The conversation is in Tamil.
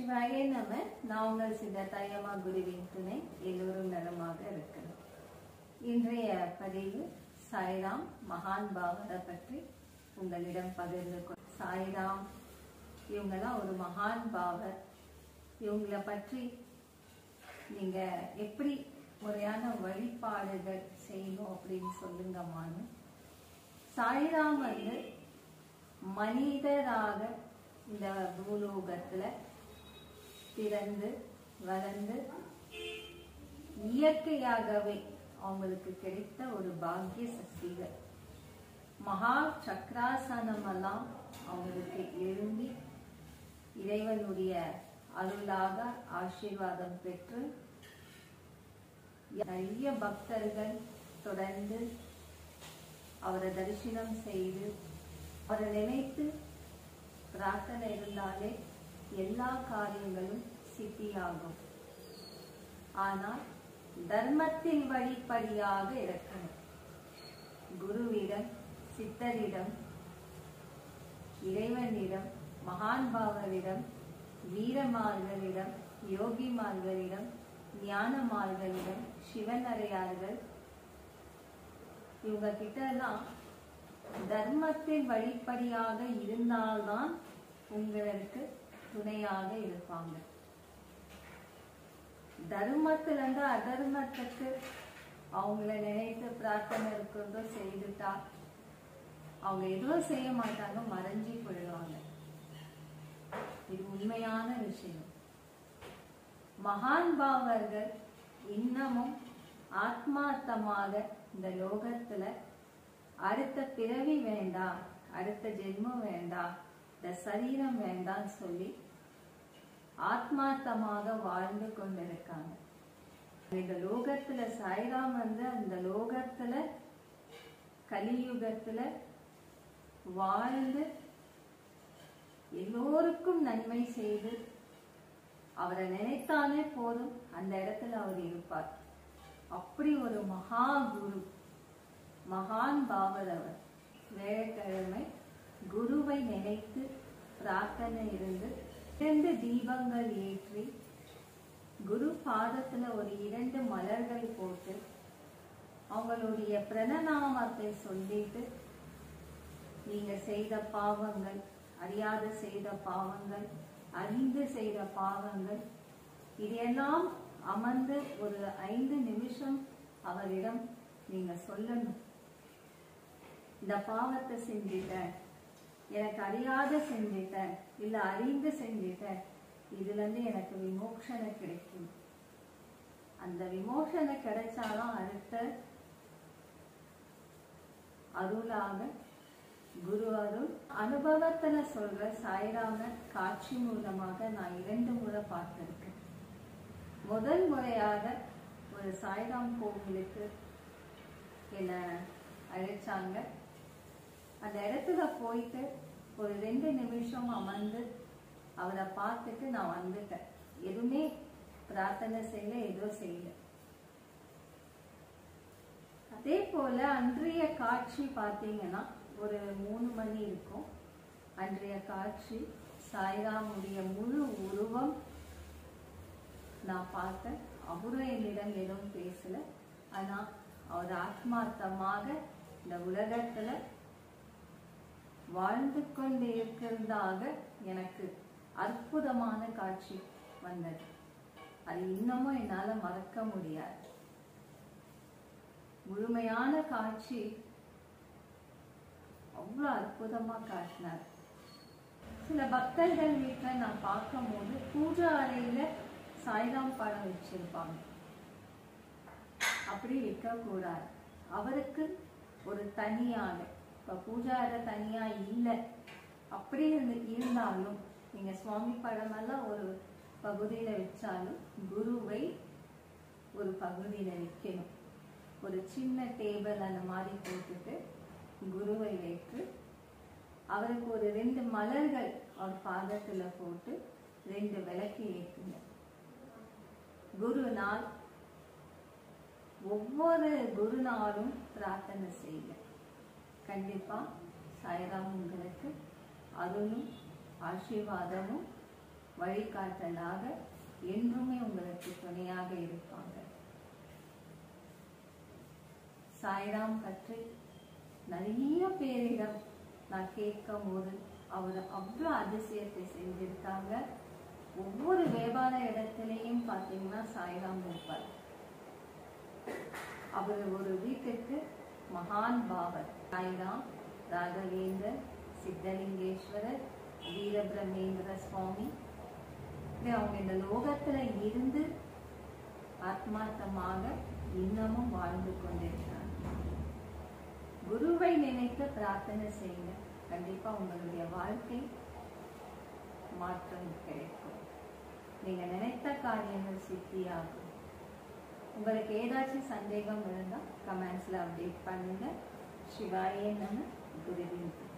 சிவாயே நம நான் உங்கள் சித்த தையம்மா குருவின் துணை எல்லோரும் நலமாக இருக்கணும் இன்றைய பதிவு சாய்ராம் மகான் பாவரை பற்றி உங்களிடம் பகிர்ந்து கொள் சாய்ராம் இவங்கெல்லாம் ஒரு மகான் பாவர் இவங்களை பற்றி நீங்க எப்படி முறையான வழிபாடுகள் செய்யணும் அப்படின்னு சொல்லுங்கம்மான்னு சாய்ராம் வந்து மனிதராக இந்த பூலோகத்துல பிறந்து வளர்ந்து இயற்கையாகவே அவங்களுக்கு கிடைத்த ஒரு பாக்கிய சக்திகள் மகா சக்கராசனம் எல்லாம் அவங்களுக்கு எழும்பி இறைவனுடைய அருளாக ஆசீர்வாதம் பெற்று நிறைய பக்தர்கள் தொடர்ந்து அவரை தரிசனம் செய்து அவரை நினைத்து பிரார்த்தனை இருந்தாலே எல்லா காரியங்களும் சித்தியாகும் ஆனால் தர்மத்தின் வழிப்படியாக இருக்கணும் குருவிடம் சித்தரிடம் இறைவனிடம் மகான் பாவரிடம் வீரமார்களிடம் யோகிமார்களிடம் ஞானமார்களிடம் சிவனரையார்கள் இவங்க கிட்ட எல்லாம் தர்மத்தின் வழிப்படியாக இருந்தால்தான் உங்களுக்கு துணையாக இருப்பாங்க தர்மத்துல இருந்து அதர்மத்துக்கு அவங்கள நினைத்து பிரார்த்தனை இருக்கிறதோ செய்துட்டா அவங்க எதுவும் செய்ய மாட்டாங்க மறைஞ்சி போயிடுவாங்க இது உண்மையான விஷயம் மகான் பாவர்கள் இன்னமும் ஆத்மார்த்தமாக இந்த லோகத்துல அடுத்த பிறவி வேண்டாம் அடுத்த ஜென்மம் வேண்டாம் இந்த சரீரம் வேண்டாம் சொல்லி ஆத்மார்த்தமாக வாழ்ந்து கொண்டிருக்காங்க இந்த லோகத்துல சாய்ராம் வந்து அந்த லோகத்துல கலியுகத்துல வாழ்ந்து எல்லோருக்கும் நன்மை செய்து அவரை நினைத்தாலே போதும் அந்த இடத்துல அவர் இருப்பார் அப்படி ஒரு மகா குரு மகான் பாவர் அவர் வேலைக்கிழமை குருவை நினைத்து பிரார்த்தனை இருந்து இரண்டு தீபங்கள் ஏற்றி குரு பாதத்துல ஒரு இரண்டு மலர்கள் போட்டு அவங்களுடைய பிரணநாமத்தை சொல்லிட்டு நீங்க செய்த பாவங்கள் அறியாத செய்த பாவங்கள் அறிந்து செய்த பாவங்கள் இதையெல்லாம் அமர்ந்து ஒரு ஐந்து நிமிஷம் அவரிடம் நீங்க சொல்லணும் இந்த பாவத்தை செஞ்சிட்டேன் எனக்கு அறியாத செஞ்சிட்டேன் இல்ல அறிந்து செஞ்சிட்டேன் இதுல இருந்து எனக்கு விமோசனை கிடைக்கும் அந்த விமோசனை கிடைச்சாலும் அடுத்த அருளாக குரு அருள் அனுபவத்துல சொல்ற சாய்ராம காட்சி மூலமாக நான் இரண்டு முறை பார்த்திருக்கேன் முதல் முறையாக ஒரு சாய்ராம் கோவிலுக்கு என்ன அழைச்சாங்க அந்த இடத்துல போயிட்டு ஒரு ரெண்டு நிமிஷம் அமர்ந்து அவரை பார்த்துட்டு நான் வந்துட்டேன் எதுவுமே பிரார்த்தனை செய்யல ஏதோ செய்யல அதே போல அன்றைய காட்சி பார்த்தீங்கன்னா ஒரு மூணு மணி இருக்கும் அன்றைய காட்சி சாய்ராமுடைய முழு உருவம் நான் பார்த்தேன் அவரும் என்னிடம் எதுவும் பேசல ஆனா அவர் ஆத்மார்த்தமாக இந்த உலகத்துல வாழ்ந்து கொண்டு இருக்கிறதாக எனக்கு அற்புதமான காட்சி வந்தது அது இன்னமும் என்னால மறக்க முடியாது முழுமையான காட்சி அவ்வளோ அற்புதமா காட்டினார் சில பக்தர்கள் வீட்டுல நான் பார்க்கும் போது பூஜா அறையில சாய்ராம் படம் வச்சிருப்பாங்க அப்படி வைக்க கூடாது அவருக்கு ஒரு தனியாக இப்ப பூஜா அறை தனியா இல்லை அப்படி இருந்து இருந்தாலும் நீங்க சுவாமி படம் எல்லாம் ஒரு பகுதியில வச்சாலும் குருவை ஒரு பகுதியில வைக்கணும் ஒரு சின்ன டேபிள் அந்த மாதிரி போட்டுட்டு குருவை வைத்து அவருக்கு ஒரு ரெண்டு மலர்கள் அவர் பாதத்துல போட்டு ரெண்டு விளக்கு ஏற்றுங்க குரு நாள் ஒவ்வொரு குரு நாளும் பிரார்த்தனை செய்யுங்க கண்டிப்பா சாய்ராம் உங்களுக்கு அருளும் ஆசீர்வாதமும் வழிகாட்டலாக என்றுமே உங்களுக்கு துணையாக இருப்பாங்க சாய்ராம் பற்றி நிறைய பேரிடம் நான் கேட்கும் போது அவர் அவ்வளோ அதிசயத்தை செஞ்சிருக்காங்க ஒவ்வொரு வியாபார இடத்துலையும் பார்த்தீங்கன்னா சாய்ராம் இருப்பார் அவர் ஒரு வீட்டுக்கு மகான் பாவர் சாய்ராம் ராகவேந்தர் சித்தலிங்கேஸ்வரர் வீரபிரமேந்திர சுவாமி இப்படி அவங்க இந்த லோகத்துல இருந்து ஆத்மார்த்தமாக இன்னமும் வாழ்ந்து கொண்டிருக்கிறாங்க குருவை நினைத்து பிரார்த்தனை செய்யுங்க கண்டிப்பா உங்களுடைய வாழ்க்கை மாற்றம் கிடைக்கும் நீங்க நினைத்த காரியங்கள் சித்தியாகும் உங்களுக்கு ஏதாச்சும் சந்தேகம் இருந்தா கமெண்ட்ஸ்ல அப்டேட் பண்ணுங்க சிவாயே நம்ம குருவின்